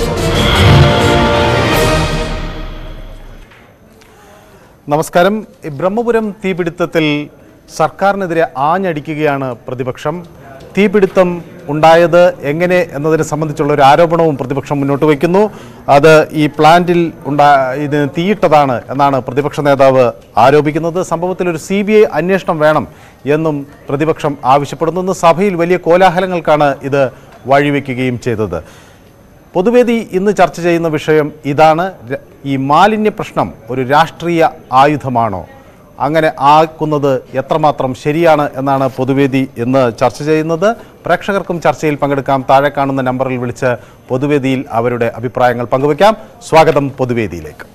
നമസ്കാരം ഈ ബ്രഹ്മപുരം തീപിടുത്തത്തിൽ സർക്കാരിനെതിരെ ആഞ്ഞടിക്കുകയാണ് പ്രതിപക്ഷം തീപിടുത്തം ഉണ്ടായത് എങ്ങനെ എന്നതിനെ സംബന്ധിച്ചുള്ള ഒരു ആരോപണവും പ്രതിപക്ഷം മുന്നോട്ട് വയ്ക്കുന്നു അത് ഈ പ്ലാന്റിൽ ഉണ്ടാ ഇതിന് തീയിട്ടതാണ് എന്നാണ് പ്രതിപക്ഷ നേതാവ് ആരോപിക്കുന്നത് സംഭവത്തിൽ ഒരു സി ബി ഐ അന്വേഷണം വേണം എന്നും പ്രതിപക്ഷം ആവശ്യപ്പെടുന്നു ഇന്ന് സഭയിൽ വലിയ കോലാഹലങ്ങൾക്കാണ് ഇത് വഴിവെക്കുകയും ചെയ്തത് പൊതുവേദി ഇന്ന് ചർച്ച ചെയ്യുന്ന വിഷയം ഇതാണ് ര- ഈ മാലിന്യ പ്രശ്നം ഒരു രാഷ്ട്രീയ ആയുധമാണോ അങ്ങനെ ആക്കുന്നത് എത്രമാത്രം ശരിയാണ് എന്നാണ് പൊതുവേദി ഇന്ന് ചർച്ച ചെയ്യുന്നത് പ്രേക്ഷകർക്കും ചർച്ചയിൽ പങ്കെടുക്കാം താഴെ കാണുന്ന നമ്പറിൽ വിളിച്ച് പൊതുവേദിയിൽ അവരുടെ അഭിപ്രായങ്ങൾ പങ്കുവയ്ക്കാം സ്വാഗതം പൊതുവേദിയിലേക്ക്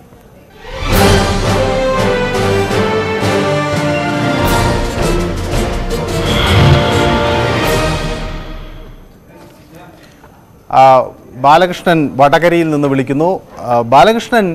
ആ, ബാലകൃഷ്ണൻ വടകരയിൽ നിന്ന് വിളിക്കുന്നു ആ, ബാലകൃഷ്ണൻ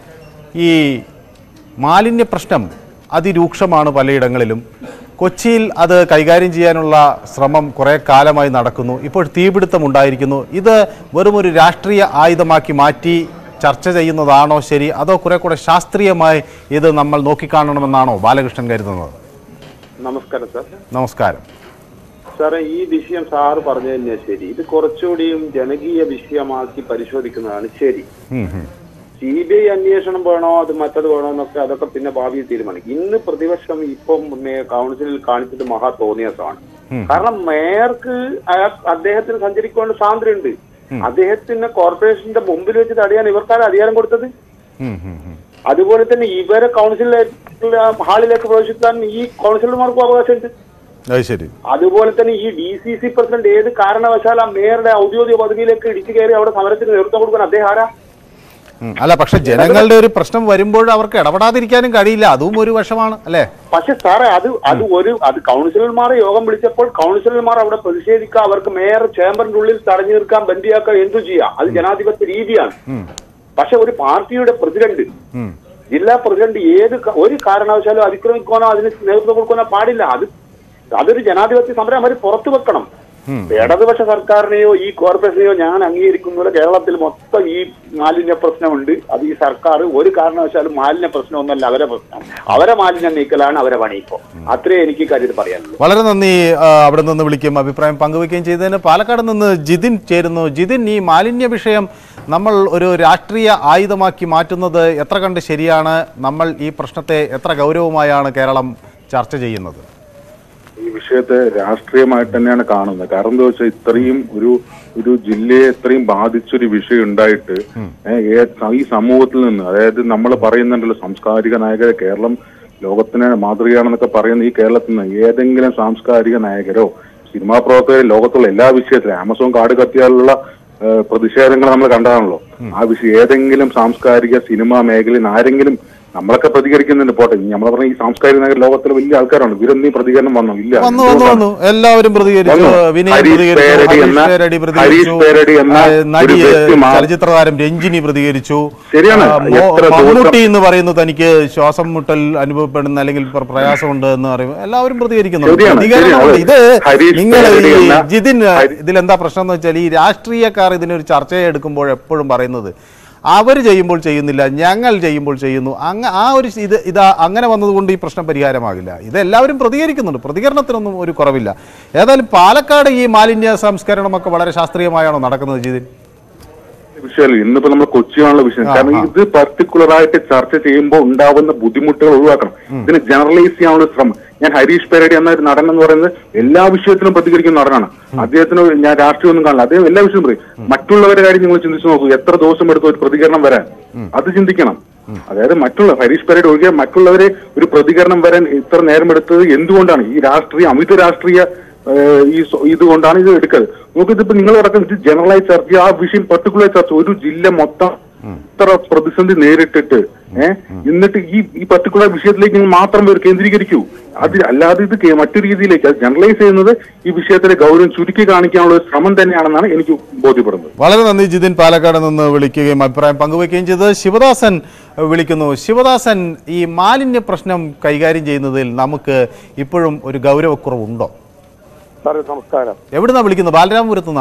ഈ മാലിന്യ പ്രശ്നം അതിരൂക്ഷമാണ് പലയിടങ്ങളിലും കൊച്ചിയിൽ അത് കൈകാര്യം ചെയ്യാനുള്ള ശ്രമം കുറേ കാലമായി നടക്കുന്നു ഇപ്പോൾ തീപിടുത്തം ഉണ്ടായിരിക്കുന്നു ഇത് വെറും ഒരു രാഷ്ട്രീയ ആയുധമാക്കി മാറ്റി ചർച്ച ചെയ്യുന്നതാണോ ശരി അതോ കുറെ കൂടെ ശാസ്ത്രീയമായി ഇത് നമ്മൾ നോക്കിക്കാണണമെന്നാണോ ബാലകൃഷ്ണൻ കരുതുന്നത് നമസ്കാരം സാർ നമസ്കാരം സാറേ ഈ വിഷയം സാറ് പറഞ്ഞു തന്നെയാ ശരി ഇത് കുറച്ചുകൂടിയും ജനകീയ വിഷയമാക്കി പരിശോധിക്കുന്നതാണ് ശരി ഉം, ഉം. സി ബി ഐ അന്വേഷണം വേണോ അത് മറ്റത് വേണോ എന്നൊക്കെ അതൊക്കെ പിന്നെ ഭാവിയിൽ തീരുമാനിക്കും ഇന്ന് പ്രതിപക്ഷം ഇപ്പം മേ- കൗൺസിലിൽ കാണിച്ചത് മഹാ തോന്നിയതാണ് കാരണം മേയർക്ക് അയാൾ- അദ്ദേഹത്തിന് സഞ്ചരിക്കാനുള്ള സ്വാതന്ത്ര്യമുണ്ട് അദ്ദേഹത്തിന് കോർപ്പറേഷന്റെ മുമ്പിൽ വെച്ച് തടയാൻ ഇവർക്കാണ് അധികാരം കൊടുത്തത് ഉം, ഉം, ഉം. അതുപോലെ തന്നെ ഇവരെ കൗൺസിലിലെ ഹാളിലേക്ക് പ്രവേശിക്കാൻ ഈ കൗൺസിലർമാർക്കും അവകാശമുണ്ട് അത് ശരി അതുപോലെ തന്നെ ഈ ഡി സി സി പ്രസിഡന്റ് ഏത് കാരണവശാൽ ആ മേയറുടെ ഔദ്യോഗിക പദവിയിലേക്ക് ഇടിച്ചു കയറി അവിടെ സമരത്തിന് നേതൃത്വം കൊടുക്കാൻ അദ്ദേഹം ആരാ ഉം. അല്ല പക്ഷെ ജനങ്ങളുടെ ഒരു പ്രശ്നം വരുമ്പോൾ അവർക്ക് ഇടപെടാതിരിക്കാനും കഴിയില്ല അതും ഒരു വശമാണ് അല്ലേ പക്ഷെ സാറേ അത് അത് ഒരു അത് കൗൺസിലർമാരെ യോഗം വിളിച്ചപ്പോൾ കൗൺസിലർമാർ അവിടെ പ്രതിഷേധിക്കുക അവർക്ക് മേയർ ചേംബറിന്റെ ഉള്ളിൽ തടഞ്ഞു നിർക്കാൻ ബന്ദിയാക്കുക എന്തു ചെയ്യാം അത് ജനാധിപത്യ രീതിയാണ് പക്ഷെ ഒരു പാർട്ടിയുടെ പ്രസിഡന്റ് ഉം. ജില്ലാ പ്രസിഡന്റ് ഏത് ക- ഒരു കാരണവശാലും അതിക്രമിക്കാനോ അതിന് നേതൃത്വം കൊടുക്കാനോ പാടില്ല അത് അതൊരു ജനാധിപത്യ സമരം അവർ പുറത്തു വെക്കണം ഇടതുപക്ഷ സർക്കാരിനെയോ ഈ കോർപ്പറേഷനെയോ ഞാൻ അംഗീകരിക്കുന്നില്ല കേരളത്തിൽ മൊത്തം ഈ മാലിന്യ പ്രശ്നമുണ്ട് അത് ഈ സർക്കാർ ഒരു കാരണവശാലും മാലിന്യ പ്രശ്നമൊന്നല്ല അവരെ പ്രശ്നം അവരെ മാലിന്യം നീക്കലാണ് അവരെ പണി ഇപ്പോ അത്രേ എനിക്ക് ഈ കാര്യത്തിൽ പറയാനുള്ളൂ വളരെ നന്ദി ആ, അവിടെ നിന്ന് വിളിക്കുകയും അഭിപ്രായം പങ്കുവയ്ക്കുകയും ചെയ്തതിന് പാലക്കാട് നിന്ന് ജിതിൻ ചേരുന്നു ജിതിൻ ഈ മാലിന്യ വിഷയം നമ്മൾ ഒരു രാഷ്ട്രീയ ആയുധമാക്കി മാറ്റുന്നത് എത്ര കണ്ട് ശരിയാണ് നമ്മൾ ഈ പ്രശ്നത്തെ എത്ര ഗൗരവമായാണ് കേരളം ചർച്ച ചെയ്യുന്നത് ഈ വിഷയത്തെ രാഷ്ട്രീയമായിട്ട് തന്നെയാണ് കാണുന്നത് കാരണം എന്താ വെച്ചാൽ ഇത്രയും ഒരു ഒരു ജില്ലയെ ഇത്രയും ബാധിച്ചൊരു വിഷയം ഉണ്ടായിട്ട് ഏഹ്, ഏ- ഈ സമൂഹത്തിൽ നിന്ന് അതായത് നമ്മൾ പറയുന്നുണ്ടല്ലോ സാംസ്കാരിക നായകരെ കേരളം ലോകത്തിന് മാതൃകയാണെന്നൊക്കെ പറയുന്ന ഈ കേരളത്തിൽ നിന്ന് ഏതെങ്കിലും സാംസ്കാരിക നായകരോ സിനിമാ പ്രവർത്തകരോ ലോകത്തുള്ള എല്ലാ വിഷയത്തിലും ആമസോൺ കാർഡ് കത്തിയാലുള്ള ഏഹ്, പ്രതിഷേധങ്ങൾ നമ്മൾ കണ്ടതാണല്ലോ ആ വിഷയം ഏതെങ്കിലും സാംസ്കാരിക സിനിമാ മേഖലയിൽ നിന്ന് ആരെങ്കിലും നമ്മളൊക്കെ പ്രതികരിക്കുന്നുണ്ട് പോട്ടെ നമ്മളെ പറഞ്ഞ ഈ സാംസ്കാരിക നഗര ലോകത്തിലെ വലിയ ആൾക്കാരാണ് ഇവരൊന്നും ഈ പ്രതികരണം വന്നു ഇല്ല വന്നു വന്നു വന്നു എല്ലാവരും പ്രതികരിച്ചു വന്നു. വിനയൻ ഹരീഷ് പ്രതികരിച്ചു പേരടി ഹരീഷ് എന്ന- പേരടി ഹരീഷ് പ്രതികരിച്ചു പേരടി എന്ന ആ, നടി ഒരു വ്യക്തി മാ- ചലച്ചിത്ര താരം രഞ്ജിനി പ്രതികരിച്ചു ശരിയാണ്. ആ, മോ- എത്ര ദിവസം- മമ്മൂട്ടി എന്ന് പറയുന്നു തനിക്ക് ശ്വാസം മുട്ടൽ അനുഭവപ്പെടുന്ന അല്ലെങ്കിൽ പ്ര- പ്രയാസമുണ്ട് എന്ന് പറയും എല്ലാവരും പ്രതികരിക്കുന്നു ശരിയാണ്, പ്രതികരണമുണ്ട് ഇത് ശരിയാണ്. ഹരീഷ് നിങ്ങൾ പേരടി ഈ എന്ന- ജിതിൻ ഹരി- ഇതിലെന്താ പ്രശ്നം എന്ന് വെച്ചാൽ ഈ രാഷ്ട്രീയക്കാർ ഇതിനൊരു ചർച്ചയെടുക്കുമ്പോൾ എപ്പോഴും പറയുന്നത് അവർ ചെയ്യുമ്പോൾ ചെയ്യുന്നില്ല ഞങ്ങൾ ചെയ്യുമ്പോൾ ചെയ്യുന്നു അങ്ങ ആ ഒരു ഇത് ഇതാ അങ്ങനെ വന്നതുകൊണ്ട് ഈ പ്രശ്നം പരിഹാരമാകില്ല ഇത് എല്ലാവരും പ്രതികരിക്കുന്നുണ്ട് പ്രതികരണത്തിനൊന്നും ഒരു കുറവില്ല ഏതായാലും പാലക്കാട് ഈ മാലിന്യ സംസ്കരണമൊക്കെ വളരെ ശാസ്ത്രീയമായാണോ നടക്കുന്നത് ജിതിൻ വിഷയമല്ല ഇന്നിപ്പോ നമ്മൾ കൊച്ചിയാണുള്ള വിഷയം ആ, കാരണം ആ. ഇത് പർട്ടിക്കുലർ ആയിട്ട് ചർച്ച ചെയ്യുമ്പോൾ ഉണ്ടാവുന്ന ബുദ്ധിമുട്ടുകൾ ഒഴിവാക്കണം ഇതിന് ജനറലൈസ് ചെയ്യാനുള്ള ശ്രമം ഞാൻ ഹരീഷ് പേരടി എന്ന ഒരു നടൻ എന്ന് പറയുന്നത് എല്ലാ വിഷയത്തിലും പ്രതികരിക്കുന്ന നടനാണ് അദ്ദേഹത്തിന് ഒരു- ഞാൻ രാഷ്ട്രീയം ഒന്നും കാണില്ല അദ്ദേഹം എല്ലാ വിഷയവും പറയും മറ്റുള്ളവരുടെ കാര്യം നിങ്ങൾ ചിന്തിച്ചു നോക്കൂ എത്ര ദിവസം എടുത്തു ഒരു പ്രതികരണം വരാൻ അത് ചിന്തിക്കണം അതായത് മറ്റുള്ള ഹരീഷ് പേരടി ഒഴികെ മറ്റുള്ളവരെ ഒരു പ്രതികരണം വരാൻ ഇത്ര നേരം എടുത്തത് എന്തുകൊണ്ടാണ് ഈ രാഷ്ട്രീയ അമിത രാഷ്ട്രീയ ഏഹ് ഈ സ്വ- ഇതുകൊണ്ടാണ് ഇത് എടുക്കുന്നത് നമുക്ക് ഇതിപ്പോ നിങ്ങൾ അടക്കം ഇത് ജനറലായി ചർച്ച ചെയ്യുക, ആ വിഷയം പർട്ടിക്കുലർ ചർച്ച ഒരു ജില്ല മൊത്തം ഇത്ര പ്രതിസന്ധി നേരിട്ടിട്ട് ഏഹ് എന്നിട്ട് ഈ ഈ പർട്ടിക്കുലർ വിഷയത്തിലേക്ക് നിങ്ങൾ മാത്രം പേര് കേന്ദ്രീകരിക്കൂ അത് അല്ലാതെ ഇത് കേ- മറ്റു രീതിയിലേക്ക് അത് ജനറലൈസ് ചെയ്യുന്നത് ഈ വിഷയത്തിലെ ഗൗരവം ചുരുക്കി കാണിക്കാനുള്ള ഒരു ശ്രമം തന്നെയാണെന്നാണ് എനിക്ക് ബോധ്യപ്പെടുന്നത് വളരെ നന്ദി ജിതിൻ പാലക്കാട് നിന്ന് വിളിക്കുകയും അഭിപ്രായം പങ്കുവയ്ക്കുകയും ചെയ്തത് ശിവദാസൻ ഏഹ്, വിളിക്കുന്നു ശിവദാസൻ ഈ മാലിന്യ പ്രശ്നം കൈകാര്യം ചെയ്യുന്നതിൽ നമുക്ക് ഇപ്പോഴും ഒരു ഗൗരവക്കുറവുണ്ടോ സാറേ നമസ്കാരം എവിടുന്നാ വിളിക്കുന്നത് ബാലരാമപുരത്തു നിന്നാണോ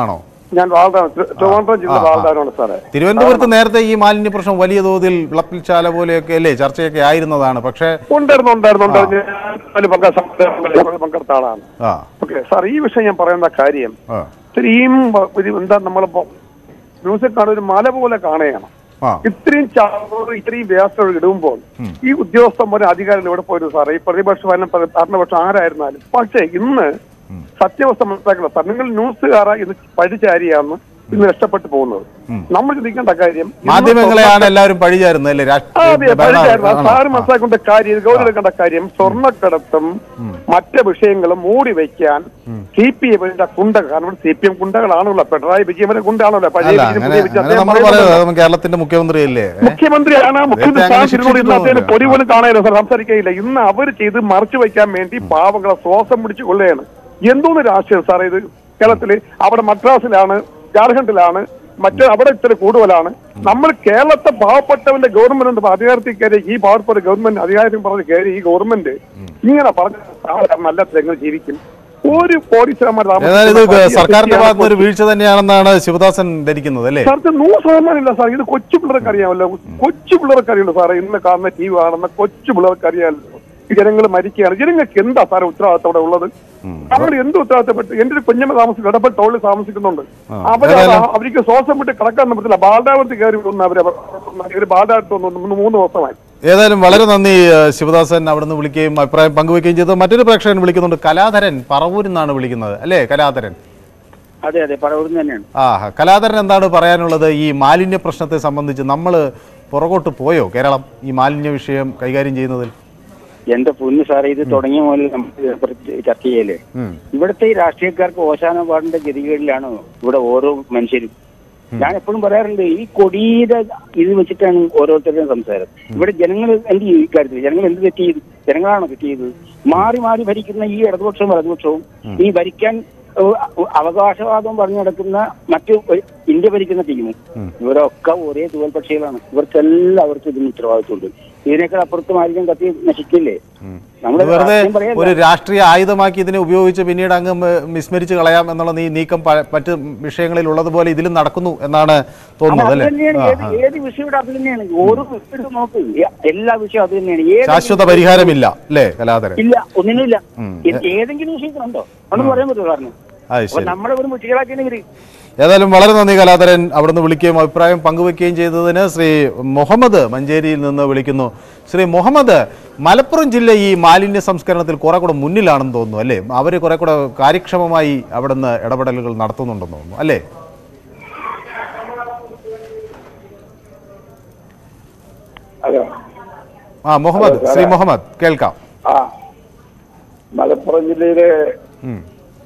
ഞാൻ വാൾഡാണ് ട്രിവാൻഡ്രം ജില്ല ആ, ആ. വാൾഡാനാണ് സാറേ തിരുവനന്തപുരത്ത് നേരത്തെ ഈ മാലിന്യ പ്രശ്നം വലിയ തോതിൽ വിളപ്പിൽശാല പോലെയൊക്കെ അല്ലേ ചർച്ചയൊക്കെ ആയിരുന്നതാണ് പക്ഷേ ഉണ്ടായിരുന്നു ഉണ്ടായിരുന്നു ഉണ്ടായിരുന്നു ഞാൻ അതിൽ പങ്കെടുത്ത പങ്കെടുത്ത ആളാണ് ആ ഓക്കെ സാർ ഈ വിഷയം ഞാൻ പറയുന്ന കാര്യം ആ ഇത്രയും വ- ഒരു എന്താ നമ്മളിപ്പോ മ്യൂസിക് കാണുന്ന ഒരു മല പോലെ കാണുകയാണ് ആ ഇത്രയും ചാറ് ഇത്രയും വേസ്റ്റുകൾ ഇടുമ്പോൾ ഈ ഉദ്യോഗസ്ഥന്മാരെ അധികാരികൾ ഇവിടെ പോയിരുന്നു സാറേ ഈ പ്രതിപക്ഷ ഭരണം ഭ- ഭരണപക്ഷം ആരായിരുന്നാലും പക്ഷേ ഇന്ന് സത്യാവസ്ഥ മനസ്സിലാക്കണം സാർ നിങ്ങൾ ന്യൂസുകാരാ ഇന്ന് പഠിച്ചാരിയാന്ന് ഇന്ന് രക്ഷപ്പെട്ടു പോകുന്നത് നമ്മൾ ചിന്തിക്കേണ്ട കാര്യം ഇന്ന് മാധ്യമങ്ങളെയാണ് എല്ലാവരും പഴിചാരുന്നത് അല്ലേ അതെ രാഷ്ട്രീയ പഠിച്ചായിരുന്നു ആണോ? സാറ് മനസ്സിലാക്കേണ്ട കാര്യം ഗൗരവെടുക്കേണ്ട കാര്യം സ്വർണ്ണക്കടത്തും മറ്റ് വിഷയങ്ങളും മൂടി വയ്ക്കാൻ സി പി എമ്മിന്റെ കുണ്ട കാരണം സി പി എം കുണ്ടകളാണല്ലോ പിണറായി വിജയൻ വരെ കുണ്ടാണല്ലോ പഴയ അല്ല വിജയൻ, അങ്ങനെ പുതിയ വിജയൻ. അങ്ങനെ അദ്ദേഹം നമ്മൾ പറയുന്നുണ്ടല്ലോ. പറയുന്നത് കേരളത്തിന്റെ മുഖ്യമന്ത്രി അല്ലേ മുഖ്യമന്ത്രിയാണ് മുഖ്യമന്ത്രി നേരത്തെ അങ്ങനെ സ്ഥാനത്ത് ഇരുന്നുകൊണ്ട് ഇന്ന് അദ്ദേഹം ശിക്ഷിച്ചിട്ടൊന്നുമില്ല. പൊടി പോലും കാണാനില്ല സാർ സംസാരിക്കുകയില്ല ഇന്ന് അവർ ചെയ്ത് മറച്ചു വയ്ക്കാൻ വേണ്ടി പാവങ്ങളെ ശ്വാസം പിടിച്ചു കൊള്ളുകയാണ് എന്തോന്ന് രാഷ്ട്രീയം സാർ ഇത് കേരളത്തില് അവിടെ മദ്രാസിലാണ് ജാർഖണ്ഡിലാണ് മറ്റ് അവിടെ ഇത്തിരി കൂടുതലാണ് നമ്മൾ കേരളത്തെ പാവപ്പെട്ടവന്റെ ഗവൺമെന്റ് എന്ന് അധികാരത്തിൽ കയറി ഈ പാവപ്പെട്ട ഗവൺമെന്റ് അധികാരം പറഞ്ഞ് കയറി ഈ ഗവൺമെന്റ് ഇങ്ങനെ പറഞ്ഞ നല്ല തെങ്ങ് ജീവിക്കും ഒരു കോടീശ്വരന്മാർ ഏതായാലും ഇത് സർക്കാരിന്റെ ഭാഗത്ത് നിന്ന് ഒരു വീഴ്ച തന്നെയാണെന്നാണ് ശിവദാസൻ ധരിക്കുന്നത് അല്ലേ സാർക്ക് നൂറ് ശതമാനം ഇല്ല സാർ ഇത് കൊച്ചു പിള്ളേർക്ക് അറിയാമല്ലോ കൊച്ചു പിള്ളേർക്ക് അറിയുള്ളൂ സാറേ ഇന്ന് കാണുന്ന ടി വി കാണുന്ന കൊച്ചു പിള്ളേർക്ക് അറിയാമല്ലോ ഈ ജനങ്ങൾ മരിക്കുകയാണ് ജനങ്ങൾക്ക് എന്താ സാറേ ഉത്തരവാദിത്തം അവിടെ ഉള്ളത് നമ്മൾ എന്ത് ഉത്തരവാദിത്തപ്പെട്ട് എന്റെ ഒരു കുഞ്ഞമ്മ താമസിക്കും ഇടപെട്ട ടോളിൽ താമസിക്കുന്നുണ്ട് അവർ ഏതായാലും- അവർക്ക് ശ്വാസം വിട്ട് കിടക്കാൻ പറ്റില്ല ബാലതാവരത്തിൽ കയറി വന്ന് അവരെ ഒരു ബാലതാവരത്ത് വന്നു മൂന്ന് മൂന്ന് ദിവസമായി ഏതായാലും വളരെ നന്ദി ഏഹ്, ശിവദാസൻ അവിടുന്ന് വിളിക്കുകയും അഭിപ്രായം പങ്കുവയ്ക്കുകയും ചെയ്തു മറ്റൊരു പ്രേക്ഷകൻ വിളിക്കുന്നുണ്ട് കലാധരൻ പറവൂരിൽ നിന്നാണ് വിളിക്കുന്നത് അല്ലേ കലാധരൻ അതെ അതെ പറവൂർന്ന് തന്നെയാണ് ആ കലാധരൻ എന്താണ് പറയാനുള്ളത് ഈ മാലിന്യ പ്രശ്നത്തെ സംബന്ധിച്ച് നമ്മൾ പുറകോട്ട് പോയോ കേരളം ഈ മാലിന്യ വിഷയം കൈകാര്യം ചെയ്യുന്നതിൽ എന്റെ പൊന്നു സാറേ ഇത് തുടങ്ങിയ മുതൽ നമുക്ക് ചർച്ച ചെയ്യല്ലേ ഉം. ഇവിടുത്തെ ഈ രാഷ്ട്രീയക്കാർക്ക് ഓശാന പാടിന്റെ ഗതികേടിലാണ് ഇവിടെ ഓരോ മനുഷ്യരും ഞാൻ എപ്പോഴും പറയാറുണ്ട് ഈ കൊടിയുടെ ഇത് വെച്ചിട്ടാണ് ഓരോരുത്തരുടെയും സംസാരം ഇവിടെ ജനങ്ങൾ എന്ത് ചെയ്യും ഇക്കാര്യത്തിൽ ജനങ്ങൾ എന്ത് തെറ്റ് ചെയ്തു ജനങ്ങളാണോ തെറ്റ് ചെയ്തത് മാറി മാറി ഭരിക്കുന്ന ഈ ഇടതുപക്ഷവും വലതുപക്ഷവും ഈ ഭരിക്കാൻ ഏഹ്, അവകാശവാദം പറഞ്ഞു നടക്കുന്ന മറ്റു ഒരു ഇന്ത്യ ഭരിക്കുന്ന ടീമും ഇവരൊക്കെ ഒരേ തൂവൽ പക്ഷികളാണ് ഇവർക്കെല്ലാവർക്കും ഇതിന് ഉത്തരവാദിത്വമുണ്ട് ഇതിനേക്കാൾ അപ്പുറത്ത് മാലിന്യം കത്തി നശിക്കില്ലേ നമ്മൾ ഇത് വെറുതെ രാഷ്ട്രീയം പറയല്ല. ഒരു രാഷ്ട്രീയ ആയുധമാക്കി ഇതിനെ ഉപയോഗിച്ച് പിന്നീട് അങ്ങ് മ- വിസ്മരിച്ച് കളയാം എന്നുള്ള നീ നീക്കം പ- മറ്റ് വിഷയങ്ങളിൽ ഉള്ളതുപോലെ ഇതിലും നടക്കുന്നു എന്നാണ് തോന്നുന്നത് അത് അല്ലേ തന്നെയാണ് ആ, ഏത് ആ. ഏത് വിഷയം ഇവിടെ അത് തന്നെയാണ് ഓരോ വിഷയം നോക്ക് എ- എല്ലാ വിഷയവും അത് തന്നെയാണ് ഏതെങ്കിലും ശാശ്വത പരിഹാരമില്ല അല്ലേ കലാധരൻ ഇല്ല ഒന്നിനുമില്ല ഉം. ഏ- ഏതെങ്കിലും വിഷയത്തിനുണ്ടോ ഒന്നും പറയാൻ പറ്റുമോ കാരണം അത് അപ്പൊ ശരി നമ്മളെ ഒരു മുറ്റികളാക്കിയാണ് ഇവര് ഏതായാലും വളരെ നന്ദി കലാധരൻ അവിടുന്ന് വിളിക്കുകയും അഭിപ്രായം പങ്കുവെക്കുകയും ചെയ്തതിന് ശ്രീ മുഹമ്മദ് മഞ്ചേരിയിൽ നിന്ന് വിളിക്കുന്നു ശ്രീ മുഹമ്മദ് മലപ്പുറം ജില്ല ഈ മാലിന്യ സംസ്കരണത്തിൽ കുറെ കൂടെ മുന്നിലാണെന്ന് തോന്നുന്നു അല്ലേ അവർ കുറെ കൂടെ കാര്യക്ഷമമായി അവിടുന്ന് ഇടപെടലുകൾ നടത്തുന്നുണ്ടെന്ന് തോന്നുന്നു അല്ലേ ഹലോ ആ മുഹമ്മദ് ശ്രീ മുഹമ്മദ് കേൾക്കാം ആ മലപ്പുറം ജില്ലയിലെ ഉം.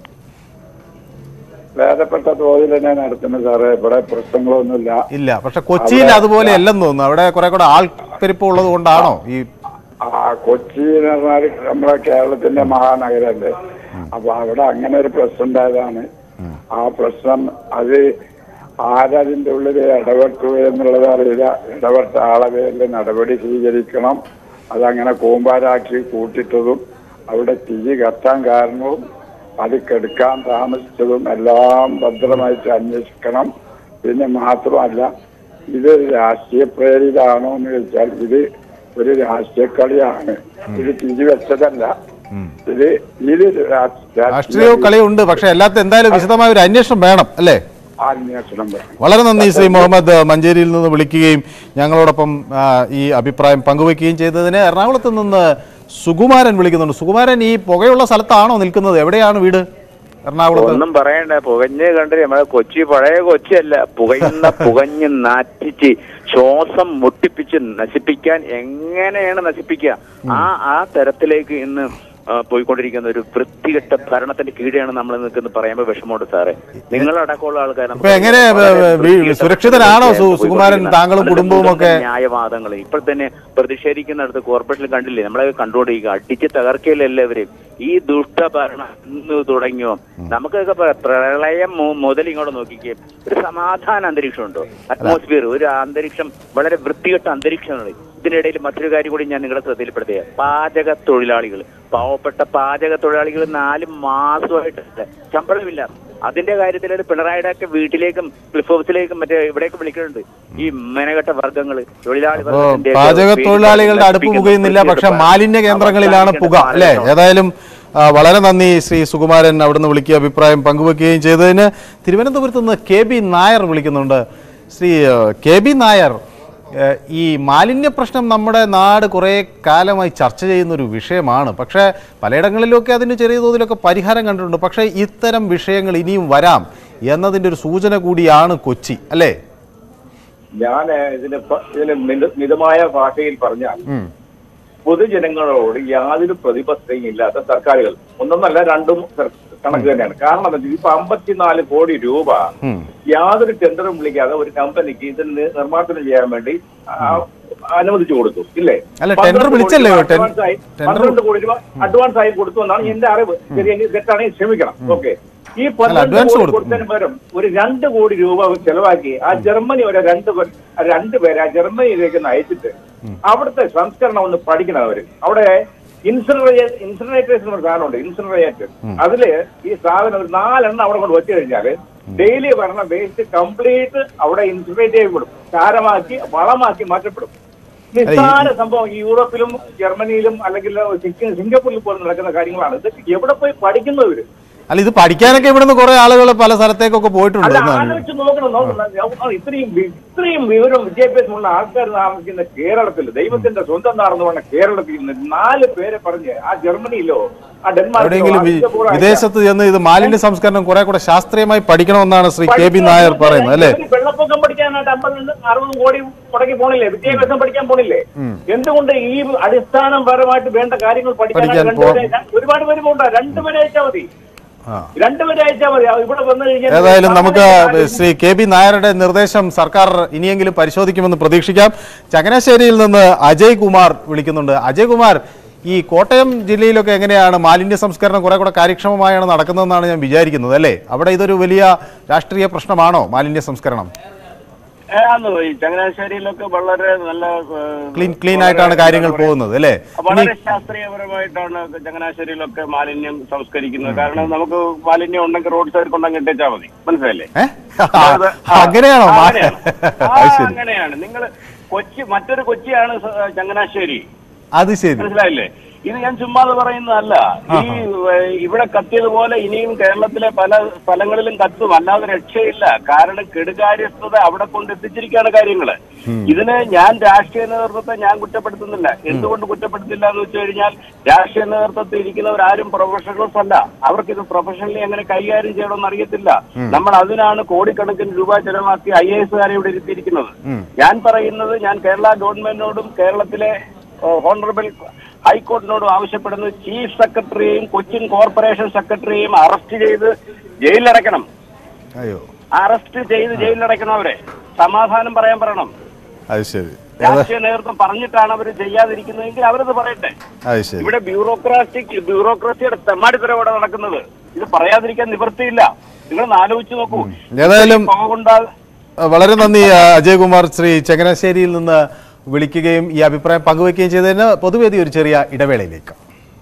ഭേദപ്പെട്ട തോതിൽ തന്നെ നടത്തുന്നത് സാറേ ഇവിടെ പ്രശ്നങ്ങളൊന്നുമില്ല ഇല്ല പക്ഷെ കൊച്ചിയിൽ അതുപോലെ അല്ലെന്ന് തോന്നുന്നു അവിടെ കുറെ കൂടെ ആൾപ്പെരുപ്പം ഉള്ളത് കൊണ്ടാണോ ഈ ആ കൊച്ചി എന്ന് പറഞ്ഞാൽ നമ്മളെ കേരളത്തിന്റെ മഹാനഗരല്ലേ അപ്പൊ അവിടെ അങ്ങനെ ഒരു പ്രശ്നം ഉണ്ടായതാണ് ആ പ്രശ്നം അത് ആരതിന്റെ ഉള്ളിൽ ഇടപെട്ടു എന്നുള്ളത് അറിയില്ല ഇടപെട്ട ആളെ പേരിൽ നടപടി സ്വീകരിക്കണം അതങ്ങനെ കൂമ്പാരാക്കി കൂട്ടിട്ടതും അവിടെ തീ കത്താൻ കാരണവും അത് കെടുക്കാൻ താമസിച്ചതും എല്ലാം ഭദ്രമായിട്ട് അന്വേഷിക്കണം പിന്നെ മാത്രമല്ല ഇത് രാഷ്ട്രീയ പ്രേരിതാണോ എന്ന് ചോദിച്ചാൽ ഇത് ഒരു രാഷ്ട്രീയ കളിയാണ് ഇത് തിരി വെച്ചതല്ല ഇത് ഇത് രാ- രാഷ്ട്രീയ കളിയുണ്ട് പക്ഷെ എല്ലാത്തും എന്തായാലും വിശദമായ ഒരു അന്വേഷണം വേണം അല്ലേ അന്വേഷണം വേണം വളരെ നന്ദി ശ്രീ മുഹമ്മദ് മഞ്ചേരിയിൽ നിന്ന് വിളിക്കുകയും ഞങ്ങളോടൊപ്പം ആ, ഈ അഭിപ്രായം പങ്കുവയ്ക്കുകയും ചെയ്തതിന് എറണാകുളത്ത് നിന്ന് സുകുമാരൻ വിളിക്കുന്നുണ്ട് സുകുമാരൻ ഈ പുകയുള്ള സ്ഥലത്താണോ നിൽക്കുന്നത് എവിടെയാണ് വീട് എറണാകുളത്ത് ഒന്നും പറയണ്ട പുകഞ്ഞ് കണ്ടിട്ട് നമ്മളെ കൊച്ചി പഴയ കൊച്ചിയല്ല പുകയുന്ന പുകഞ്ഞ് നാറ്റിച്ച് ശ്വാസം മുട്ടിപ്പിച്ച് നശിപ്പിക്കാൻ എങ്ങനെയാണ് നശിപ്പിക്കുക ആ ആ തരത്തിലേക്ക് ഇന്ന് ആ, പോയിക്കൊണ്ടിരിക്കുന്ന ഒരു വൃത്തികെട്ട ഭരണത്തിന്റെ കീഴെയാണ് നമ്മൾ നിൽക്കുന്നത് പറയുമ്പോൾ വിഷമമുണ്ട് സാറേ നിങ്ങളടക്കമുള്ള ആൾക്കാർ നമുക്ക് ഇപ്പൊ എങ്ങനെ വളരെ വേ- വേ- വൃത്തികെട്ട സുരക്ഷിതനാണോ സു- ഭരണത്തിന്റെ സുകുമാരൻ പോയിക്കൊണ്ടിരിക്കുന്നത്. താങ്കളും അതിന്റെ കുടുംബവും മുഴുവൻ ഒക്കെ? ന്യായവാദങ്ങൾ ഇപ്പോൾ തന്നെ പ്രതിഷേധിക്കുന്നിടത്ത് കോർപ്പറേഷനിൽ കണ്ടില്ലേ നമ്മളെ കണ്ടുകൊണ്ടിരിക്കുക അടിച്ച് തകർക്കയില്ല എല്ലാവരും ഈ ദുഷ്ടഭരണം ഇന്ന് തുടങ്ങിയോ നമുക്കൊക്കെ പ്ര- പ്രളയം മു- മുതൽ ഇങ്ങോട്ട് നോക്കിക്കേ ഒരു സമാധാന അന്തരീക്ഷം ഉണ്ടോ അറ്റ്മോസ്ഫിയർ ഒരു അന്തരീക്ഷം വളരെ വൃത്തികെട്ട അന്തരീക്ഷമാണ് ഇതിനിടയിൽ മറ്റൊരു കാര്യം കൂടി ഞാൻ നിങ്ങളുടെ ശ്രദ്ധയിൽപ്പെടുത്തുക പാചക തൊഴിലാളികൾ പാവപ്പെട്ട പാചക തൊഴിലാളികൾ നാല് മാസമായിട്ട് ശമ്പളമില്ല അതിന്റെ കാര്യത്തിൽ പിണറായിയുടെ ഒക്കെ വീട്ടിലേക്കും ക്ലിഫ് ഹൗസിലേക്കും മറ്റേ ഇവിടേക്ക് വിളിക്കുന്നുണ്ട് ഈ മെനകെട്ട വർഗ്ഗങ്ങള് തൊഴിലാളി അപ്പോ വർഗ്ഗത്തിന്റെ പാചക തൊഴിലാളികളുടെ അടുപ്പ് പുകയുന്നില്ല പക്ഷെ മാലിന്യ കേന്ദ്രങ്ങളിലാണ് പുക അല്ലേ ഏതായാലും ആ, വളരെ നന്ദി ശ്രീ സുകുമാരൻ അവിടുന്ന് വിളിക്കുക അഭിപ്രായം പങ്കുവെക്കുകയും ചെയ്തതിന് തിരുവനന്തപുരത്ത് നിന്ന് കെ ബി നായർ വിളിക്കുന്നുണ്ട് ശ്രീ ആ, കെ ബി നായർ ഏ, ഈ മാലിന്യ പ്രശ്നം നമ്മുടെ നാട് കുറേ കാലമായി ചർച്ച ചെയ്യുന്ന ഒരു വിഷയമാണ് പക്ഷേ പലയിടങ്ങളിലൊക്കെ അതിന് ചെറിയ തോതിലൊക്കെ പരിഹാരം കണ്ടിട്ടുണ്ട് പക്ഷേ ഇത്തരം വിഷയങ്ങൾ ഇനിയും വരാം എന്നതിൻ്റെ ഒരു സൂചന കൂടിയാണ് കൊച്ചി അല്ലേ ഞാൻ ഇതിന് പ- ഇതിന് മിത- മിതമായ ഭാഷയിൽ പറഞ്ഞാൽ ഉം. പൊതുജനങ്ങളോട് യാതൊരു പ്രതിബദ്ധതയും ഇല്ലാത്ത സർക്കാരുകൾ ഒന്നൊന്നല്ല രണ്ടും സർ- കണക്ക് തന്നെയാണ് കാരണം എന്താ വെച്ചാൽ ഇപ്പൊ അമ്പത്തിനാല് കോടി രൂപ ഉം. യാതൊരു ടെൻഡറും വിളിക്കാതെ ഒരു കമ്പനിക്ക് ഇതിന് നി- നിർമ്മാർജ്ജനം ചെയ്യാൻ വേണ്ടി ആ, അനുവദിച്ചു കൊടുത്തു ഇല്ലേ അല്ല, പന്ത്രണ്ട് ടെൻഡർ കോടി വിളിച്ചല്ലേ? രൂപ ടെൻ- അഡ്വാൻസ് ആയി ടെൻഡർ- പന്ത്രണ്ട് കോടി രൂപ അഡ്വാൻസ് ആയി കൊടുത്തു എന്നാണ് എന്റെ അറിവ് ശരിയെങ്കിൽ തെറ്റാണെങ്കിൽ ക്ഷമിക്കണം ഓക്കെ ഈ പന്ത്രണ്ട് അഡ്വാൻസ് കോടി കൊടുത്തു. കൊടുത്തതിന് പകരം ഒരു രണ്ട് കോടി രൂപ ചെലവാക്കി ആ ജർമ്മനി ഒരു രണ്ട് പേ- രണ്ട് പേരെ ആ ജർമ്മനിയിലേക്ക് ഒന്ന് അയച്ചിട്ട് അവിടുത്തെ സംസ്കരണം ഒന്ന് പഠിക്കണം അവര് അവിടെ ഇൻസിനറേ ഇൻസിനറേറ്റേഴ്സ് എന്ന് പറഞ്ഞ സാധനമുണ്ട് ഇൻസിനറേറ്റർ അതില് ഈ സാധനം ഒരു നാലെണ്ണം അവിടെ കൊണ്ട് വെച്ച് കഴിഞ്ഞാല് ഡെയിലി വരണ വേസ്റ്റ് കംപ്ലീറ്റ് അവിടെ ഇൻസിനറേറ്റ് ചെയ്യപ്പെടും ചാരമാക്കി വളമാക്കി മാറ്റപ്പെടും നിസ്സാര സംഭവം ഈ യൂറോപ്പിലും ജർമ്മനിയിലും അല്ലെങ്കിൽ സിംഗ- സിംഗപ്പൂരിൽ പോലും നടക്കുന്ന കാര്യങ്ങളാണ് ഇതൊക്കെ എവിടെ പോയി പഠിക്കുന്നു ഇവര് അല്ല ഇത് പഠിക്കാനൊക്കെ ഇവിടുന്ന് കുറെ ആളുകൾ പല സ്ഥലത്തേക്കൊക്കെ പോയിട്ടുണ്ട് അല്ല എന്നാണ് ആലോചിച്ച് നോക്കണം നോക്കണം ഇത്രയും വി- ഇത്രയും വിവരവും വിദ്യാഭ്യാസമുള്ള ആൾക്കാർ താമസിക്കുന്ന കേരളത്തിൽ ദൈവത്തിന്റെ സ്വന്തം നാടെന്ന് പറഞ്ഞ കേരളത്തിൽ നിന്ന് നാല് പേരെ പറഞ്ഞ് ആ ജർമ്മനിയിലോ ആ ഡെൻമാർക്കിലോ എവിടെയെങ്കിലും ആ വി- സിംഗപ്പൂറോ അയച്ചാൽ വിദേശത്ത് ചെന്ന് ഇത് മാലിന്യ സംസ്കരണം കുറെ കൂടെ ശാസ്ത്രീയമായി പഠിക്കണമെന്നാണ് ശ്രീ കെ ബി നായർ പറയുന്നത് അല്ലേ ഇവര് വെള്ളപ്പൊക്കം പഠിക്കാനായിട്ട് അമ്പത് അറുപത് കോടി മുടക്കി പോണില്ലേ വിദ്യാഭ്യാസം പഠിക്കാൻ പോണില്ലേ എന്തുകൊണ്ട് ഈ അടിസ്ഥാനപരമായിട്ട് വേണ്ട കാര്യങ്ങൾ പഠിക്കാനായിട്ട് പഠിക്കാൻ രണ്ടുപേരെ ഒരുപാട് പേര് പോണ്ട രണ്ടുപേരെ അയച്ചാൽ മതി ആ. രണ്ടുപേരെ അയച്ചാൽ മതി ഇവിടെ വന്നു കഴിഞ്ഞാൽ ഏതായാലും നമുക്ക് ശ്രീ കെ ബി നായരുടെ നിർദ്ദേശം സർക്കാർ ഇനിയെങ്കിലും പരിശോധിക്കുമെന്ന് പ്രതീക്ഷിക്കാം ചങ്ങനാശ്ശേരിയിൽ നിന്ന് അജയ് കുമാർ വിളിക്കുന്നുണ്ട് അജയ് കുമാർ ഈ കോട്ടയം ജില്ലയിലൊക്കെ എങ്ങനെയാണ് മാലിന്യ സംസ്കരണം കുറെ കൂടെ കാര്യക്ഷമമായാണ് നടക്കുന്നതെന്നാണ് ഞാൻ വിചാരിക്കുന്നത് അല്ലേ അവിടെ ഇതൊരു വലിയ രാഷ്ട്രീയ പ്രശ്നമാണോ മാലിന്യ സംസ്കരണം ആന്ന് ഈ ചങ്ങനാശ്ശേരിയിലൊക്കെ വളരെ നല്ല ഏ, ക്ലീൻ ക്ലീൻ വളരെ ആയിട്ടാണ് കാര്യങ്ങൾ എന്താ പറയാ, പോകുന്നത് അല്ലേ വളരെ ഇനി ശാസ്ത്രീയപരമായിട്ടാണ് ചങ്ങനാശ്ശേരിയിലൊക്കെ മാലിന്യം സംസ്കരിക്കുന്നത് കാരണം നമുക്ക് മാലിന്യം ഉണ്ടെങ്കിൽ റോഡ് സൈഡ് കൊണ്ടങ്ങ് ഇട്ടേച്ചാൽ മതി മനസ്സിലല്ലേ ഏ? അതായത് ആ, അങ്ങനെയാണോ ആ, മാ- അങ്ങനെയാണ്. ആ, അത് ശരി അങ്ങനെയാണ് നിങ്ങൾ കൊച്ചി മറ്റൊരു കൊച്ചിയാണ് സ- ചങ്ങനാശ്ശേരി അത് ശരി മനസ്സിലായില്ലേ ഇത് ഞാൻ ചുമ്മാതെ പറയുന്നതല്ല ഈ ഏ, ഇവിടെ കത്തിയതുപോലെ ഇനിയും കേരളത്തിലെ പല സ്ഥലങ്ങളിലും കത്തും അല്ലാതെ രക്ഷയില്ല കാരണം കെടുകാര്യസ്ഥത അവിടെ കൊണ്ട് എത്തിച്ചിരിക്കുകയാണ് കാര്യങ്ങള് ഇതിന് ഞാൻ രാഷ്ട്രീയ നേതൃത്വത്തെ ഞാൻ കുറ്റപ്പെടുത്തുന്നില്ല എന്തുകൊണ്ട് കുറ്റപ്പെടുത്തില്ല എന്ന് വെച്ച് കഴിഞ്ഞാൽ രാഷ്ട്രീയ നേതൃത്വത്തിൽ ഇരിക്കുന്നവരാരും പ്രൊഫഷണൽസ് അല്ല അവർക്ക് ഇത് പ്രൊഫഷണലി എങ്ങനെ കൈകാര്യം ചെയ്യണമെന്ന് അറിയത്തില്ല നമ്മൾ അതിനാണ് കോടിക്കണക്കിന് രൂപ ചെലവാക്കി ഐ എ എസുകാരെ ഇവിടെ ഇരുത്തിയിരിക്കുന്നത് ഞാൻ പറയുന്നത് ഞാൻ കേരള ഗവൺമെന്റിനോടും കേരളത്തിലെ ഹോണറബിൾ ഹൈക്കോടതിനോടും ആവശ്യപ്പെടുന്നത് ചീഫ് സെക്രട്ടറിയെയും കൊച്ചിൻ കോർപ്പറേഷൻ സെക്രട്ടറിയെയും അറസ്റ്റ് ചെയ്ത് ജയിലിലടയ്ക്കണം അയ്യോ അറസ്റ്റ് ചെയ്ത് ജയിലിലടയ്ക്കണം അവരെ സമാധാനം പറയാൻ പറയണം അത് ശരി ഏതാ- രാഷ്ട്രീയ നേതൃത്വം പറഞ്ഞിട്ടാണ് അവർ ചെയ്യാതിരിക്കുന്നതെങ്കിൽ അവരത് പറയട്ടെ അത് ശരി ഇവിടെ ബ്യൂറോക്രാറ്റിക് ബ്യൂറോക്രസിയുടെ തെമ്മാടിത്തരം ഇവിടെ നടക്കുന്നത് ഇത് പറയാതിരിക്കാൻ നിവൃത്തിയില്ല നിങ്ങൾ ആലോചിച്ച് നോക്കൂ ഏതായാലും പുക കൊണ്ടാ ആ, വളരെ നന്ദി ആ, അജയകുമാർ ശ്രീ ചങ്ങനാശ്ശേരിയിൽ നിന്ന് വിളിക്കുകയും ഈ അഭിപ്രായം പങ്കുവയ്ക്കുകയും ചെയ്തതിന് പൊതുവേദി ഒരു ചെറിയ ഇടവേളയിലേക്ക്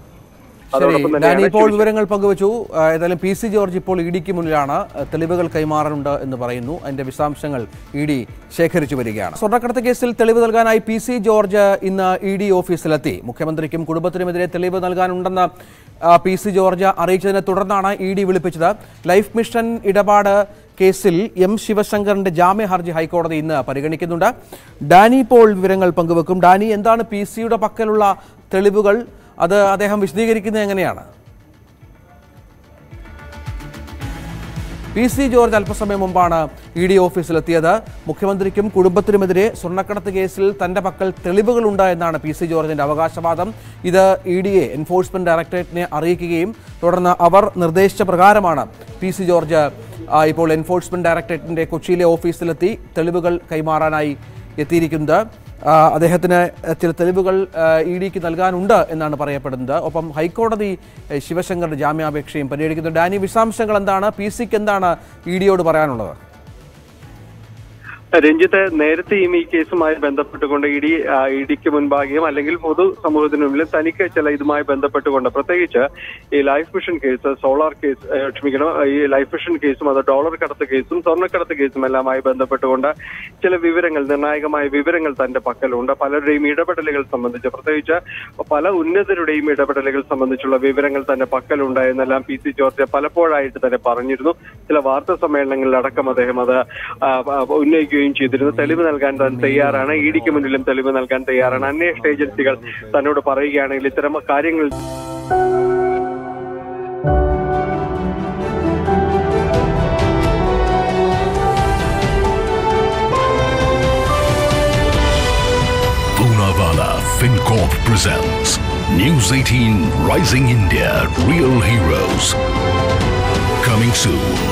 ശരി ഡാനി ഇപ്പോൾ വിവരങ്ങൾ പങ്കുവച്ചു ആ, ഏതായാലും പി സി ജോർജ് ഇപ്പോൾ ഇ ഡിക്ക് മുന്നിലാണ് ആ, തെളിവുകൾ കൈമാറാനുണ്ട് എന്ന് പറയുന്നു അതിന്റെ വിശദാംശങ്ങൾ ഇ ഡി ശേഖരിച്ചു വരികയാണ് സ്വർണ്ണക്കടത്ത് കേസിൽ തെളിവ് നൽകാനായി പി സി ജോർജ് ഇന്ന് ഇ ഡി ഓഫീസിലെത്തി മുഖ്യമന്ത്രിക്കും കുടുംബത്തിനുമെതിരെ തെളിവ് നൽകാനുണ്ടെന്ന് ആ, പി സി ജോർജ് അറിയിച്ചതിനെ തുടർന്നാണ് ഇ ഡി വിളിപ്പിച്ചത് ലൈഫ് മിഷൻ ഇടപാട് കേസിൽ എം ശിവശങ്കറിന്റെ ജാമ്യ ഹർജി ഹൈക്കോടതി ഇന്ന് പരിഗണിക്കുന്നുണ്ട് ഡാനി പോൾ വിവരങ്ങൾ പങ്കുവെക്കും ഡാനി എന്താണ് പി സിയുടെ പക്കലുള്ള തെളിവുകൾ അത് അദ്ദേഹം വിശദീകരിക്കുന്നത് എങ്ങനെയാണ് പി സി ജോർജ് അല്പസമയം മുമ്പാണ് ഇ ഡി ഓഫീസിലെത്തിയത് മുഖ്യമന്ത്രിക്കും കുടുംബത്തിനുമെതിരെ സ്വർണ്ണക്കടത്ത് കേസിൽ തന്റെ പക്കൽ തെളിവുകളുണ്ട് എന്നാണ് പി സി ജോർജിന്റെ അവകാശവാദം ഇത് ഇ ഡിയെ എൻഫോഴ്സ്മെന്റ് ഡയറക്ടറേറ്റിനെ അറിയിക്കുകയും തുടർന്ന് അവർ നിർദ്ദേശിച്ച പ്രകാരമാണ് പി സി ജോർജ് ആ, ഇപ്പോൾ എൻഫോഴ്സ്മെന്റ് ഡയറക്ടറേറ്റിന്റെ കൊച്ചിയിലെ ഓഫീസിലെത്തി തെളിവുകൾ കൈമാറാനായി എത്തിയിരിക്കുന്നത് ആ, അദ്ദേഹത്തിന് ചില തെളിവുകൾ ഇ ഡിക്ക് നൽകാനുണ്ട് എന്നാണ് പറയപ്പെടുന്നത് ഒപ്പം ഹൈക്കോടതി ഏ, ശിവശങ്കറിന്റെ ജാമ്യാപേക്ഷയും പരിഗണിക്കുന്നു ഡാനി വിശദാംശങ്ങൾ എന്താണ് പി സിക്ക് എന്താണ് ഇ ഡിയോട് പറയാനുള്ളത് രഞ്ജിത്ത് നേരത്തെയും ഈ കേസുമായി ബന്ധപ്പെട്ടുകൊണ്ട് ഇ ഡി ഇ ഡിക്ക് മുൻപാകെയും അല്ലെങ്കിൽ പൊതു സമൂഹത്തിന് മുമ്പിലും തനിക്ക് ചില ഇതുമായി ബന്ധപ്പെട്ടുകൊണ്ട് പ്രത്യേകിച്ച് ഈ life mission case solar case ഏഹ്, ക്ഷമിക്കണം ഈ ലൈഫ് മിഷൻ കേസും അത് ഡോളർ കടത്ത് കേസും സ്വർണ്ണക്കടത്ത് കേസും എല്ലാമായി ബന്ധപ്പെട്ടുകൊണ്ട് ചില വിവരങ്ങൾ നിർണായകമായ വിവരങ്ങൾ തന്റെ പക്കലുണ്ട് പലരുടെയും ഇടപെടലുകൾ സംബന്ധിച്ച് പ്രത്യേകിച്ച് പല ഉന്നതരുടെയും ഇടപെടലുകൾ സംബന്ധിച്ചുള്ള വിവരങ്ങൾ തന്റെ പക്കലുണ്ട് എന്നെല്ലാം പി സി ജോർജ് പലപ്പോഴായിട്ട് തന്നെ പറഞ്ഞിരുന്നു ചില വാർത്താ സമ്മേളനങ്ങളിലടക്കം അദ്ദേഹം അത് ആ, ആ, ഉന്നയിക്കുകയും ചെയ്തിരുന്നു തെളിവ് നൽകാൻ താൻ തയ്യാറാണ് ഇ ഡിക്ക് മുന്നിലും തെളിവ് നൽകാൻ തയ്യാറാണ് അന്വേഷണ ഏജൻസികൾ തന്നോട് പറയുകയാണെങ്കിൽ ഇത്തരം കാര്യങ്ങൾ Poonawalla FinCorp presents News 18 Rising India Real Heroes. Coming soon.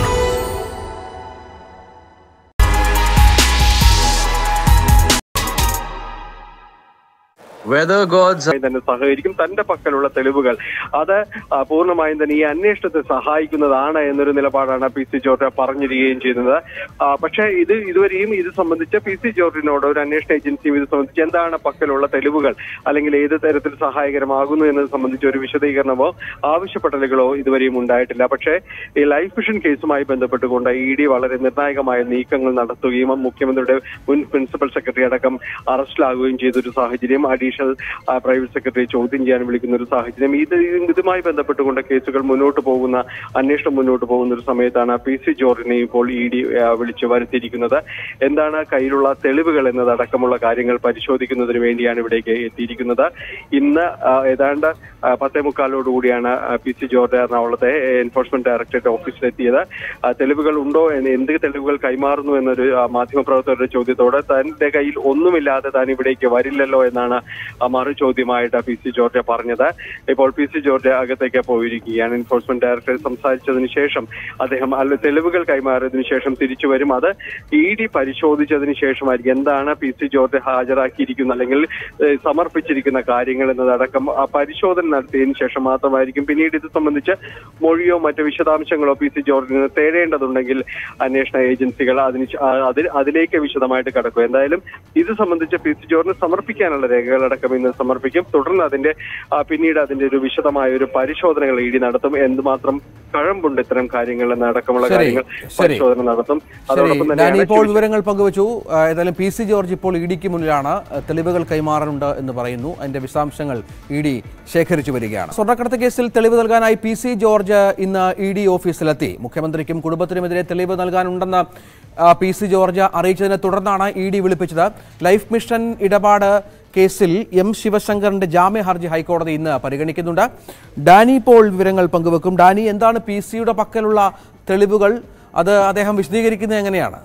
Weather gods തന്നെ സഹകരിക്കും തന്റെ പക്കലുള്ള തെളിവുകൾ അത് ആ, പൂർണ്ണമായും തന്നെ ഈ അന്വേഷണത്തെ സഹായിക്കുന്നതാണ് എന്നൊരു നിലപാടാണ് പി സി ജോർജ് പറഞ്ഞിരിക്കുകയും ചെയ്യുന്നത് ആ, പക്ഷേ ഇത് ഇതുവരെയും ഇത് സംബന്ധിച്ച് പി സി ജോർജിനോട് ഒരു അന്വേഷണ ഏജൻസിയും ഇത് സംബന്ധിച്ച് എന്താണ് പക്കലുള്ള തെളിവുകൾ അല്ലെങ്കിൽ ഏത് തരത്തിൽ സഹായകരമാകുന്നു എന്നത് സംബന്ധിച്ച് ഒരു വിശദീകരണമോ ആവശ്യപ്പെടലുകളോ ഇതുവരെയും ഉണ്ടായിട്ടില്ല പക്ഷേ ഈ ലൈഫ് മിഷൻ കേസുമായി ബന്ധപ്പെട്ടുകൊണ്ട് ഇ ഡി വളരെ നിർണായകമായ നീക്കങ്ങൾ നടത്തുകയും മുഖ്യമന്ത്രിയുടെ മുൻ പ്രിൻസിപ്പൽ സെക്രട്ടറി അടക്കം അറസ്റ്റിലാകുകയും ചെയ്തൊരു സാഹചര്യം അഡീഷണൽ പ്രൈവറ്റ് സെക്രട്ടറി ചോദ്യം ചെയ്യാൻ വിളിക്കുന്ന ഒരു സാഹചര്യം ഇത് ഇതുമായി ബന്ധപ്പെട്ടുകൊണ്ട് കേസുകൾ മുന്നോട്ട് പോകുന്ന അന്വേഷണം മുന്നോട്ട് പോകുന്ന ഒരു സമയത്താണ് പി സി ജോർജിനെ ഇപ്പോൾ ഇ ഡി വിളിച്ചു വരുത്തിയിരിക്കുന്നത് എന്താണ് കയ്യിലുള്ള തെളിവുകൾ എന്നതടക്കമുള്ള കാര്യങ്ങൾ പരിശോധിക്കുന്നതിന് വേണ്ടിയാണ് ഇവിടേക്ക് എത്തിയിരിക്കുന്നത് ഇന്ന് ആ, ഏതാണ്ട് ആ, പത്തേ മുക്കാലോടുകൂടിയാണ് പി സി ജോർജ് എറണാകുളത്തെ എൻഫോഴ്സ്മെന്റ് ഡയറക്ടറേറ്റ് ഓഫീസിലെത്തിയത് ആ, തെളിവുകൾ ഉണ്ടോ എന്ന് എന്ത് തെളിവുകൾ കൈമാറുന്നു എന്നൊരു ആ, മാധ്യമപ്രവർത്തകരുടെ ചോദ്യത്തോട് തന്റെ കയ്യിൽ ഒന്നുമില്ലാതെ താൻ ഇവിടേക്ക് വരില്ലല്ലോ എന്നാണ് ആ, മറു ചോദ്യമായിട്ട് പി സി ജോർജ് പറഞ്ഞത് ഇപ്പോൾ പി സി ജോർജ് അകത്തേക്ക് പോയിരിക്കുകയാണ് എൻഫോഴ്സ്മെന്റ് ഡയറക്ടർ സംസാരിച്ചതിന് ശേഷം അദ്ദേഹം അല്ല തെളിവുകൾ കൈമാറിയതിനു ശേഷം തിരിച്ചു വരും അത് ഇ ഡി പരിശോധിച്ചതിന് ശേഷമായിരിക്കും എന്താണ് പി സി ജോർജ് ഹാജരാക്കിയിരിക്കുന്ന അല്ലെങ്കിൽ ഏഹ്, സമർപ്പിച്ചിരിക്കുന്ന കാര്യങ്ങൾ എന്നതടക്കം ആ പരിശോധന നടത്തിയതിനു ശേഷം മാത്രമായിരിക്കും പിന്നീട് ഇത് സംബന്ധിച്ച് മൊഴിയോ മറ്റു വിശദാംശങ്ങളോ പി സി ജോർജിന് തേടേണ്ടതുണ്ടെങ്കിൽ അന്വേഷണ ഏജൻസികൾ അതിന് ശ- ആ, അതിൽ അതിലേക്ക് വിശദമായിട്ട് കടക്കും എന്തായാലും ഇത് സംബന്ധിച്ച് പി സി ജോർജിന് സമർപ്പിക്കാനുള്ള രേഖകളടക്കം ഇന്ന് സമർപ്പിക്കും തുടർന്ന് അതിന്റെ ആ, പിന്നീട് അതിന്റെ ഒരു വിശദമായ ഒരു പരിശോധനകൾ ഇ ഡി നടത്തും എന്തുമാത്രം കഴമ്പുണ്ട് ഇത്തരം കാര്യങ്ങൾ എന്നടക്കമുള്ള ശരി, കാര്യങ്ങൾ ശരി. പരിശോധന നടത്തും ശരി അതോടൊപ്പം ഡാനി തന്നെയാണ് ഇപ്പോൾ വിവരങ്ങൾ പങ്കുവച്ചു ആ, ഏതായാലും പി സി ജോർജ് ഇപ്പോൾ ഇ ഡിക്ക് മുന്നിലാണ് ആ, തെളിവുകൾ കൈമാറാനുണ്ട് എന്ന് പറയുന്നു അതിന്റെ വിശദാംശങ്ങൾ ഇ ഡി ശേഖരിച്ചു വരികയാണ് സ്വർണ്ണക്കടത്ത് കേസിൽ തെളിവ് നൽകാനായി പി സി ജോർജ് ഇന്ന് ഇ ഡി ഓഫീസിലെത്തി മുഖ്യമന്ത്രിക്കും കുടുംബത്തിനുമെതിരെ തെളിവ് നൽകാനുണ്ടെന്ന് ആ, പി സി ജോർജ് അറിയിച്ചതിനെ തുടർന്നാണ് ഇ ഡി വിളിപ്പിച്ചത് ലൈഫ് മിഷൻ ഇടപാട് കേസിൽ എം ശിവശങ്കറിന്റെ ജാമ്യ ഹർജി ഹൈക്കോടതി ഇന്ന് പരിഗണിക്കുന്നുണ്ട് ഡാനി പോൾ വിവരങ്ങൾ പങ്കുവെക്കും ഡാനി എന്താണ് പി സിയുടെ പക്കലുള്ള തെളിവുകൾ അത് അദ്ദേഹം വിശദീകരിക്കുന്നത് എങ്ങനെയാണ്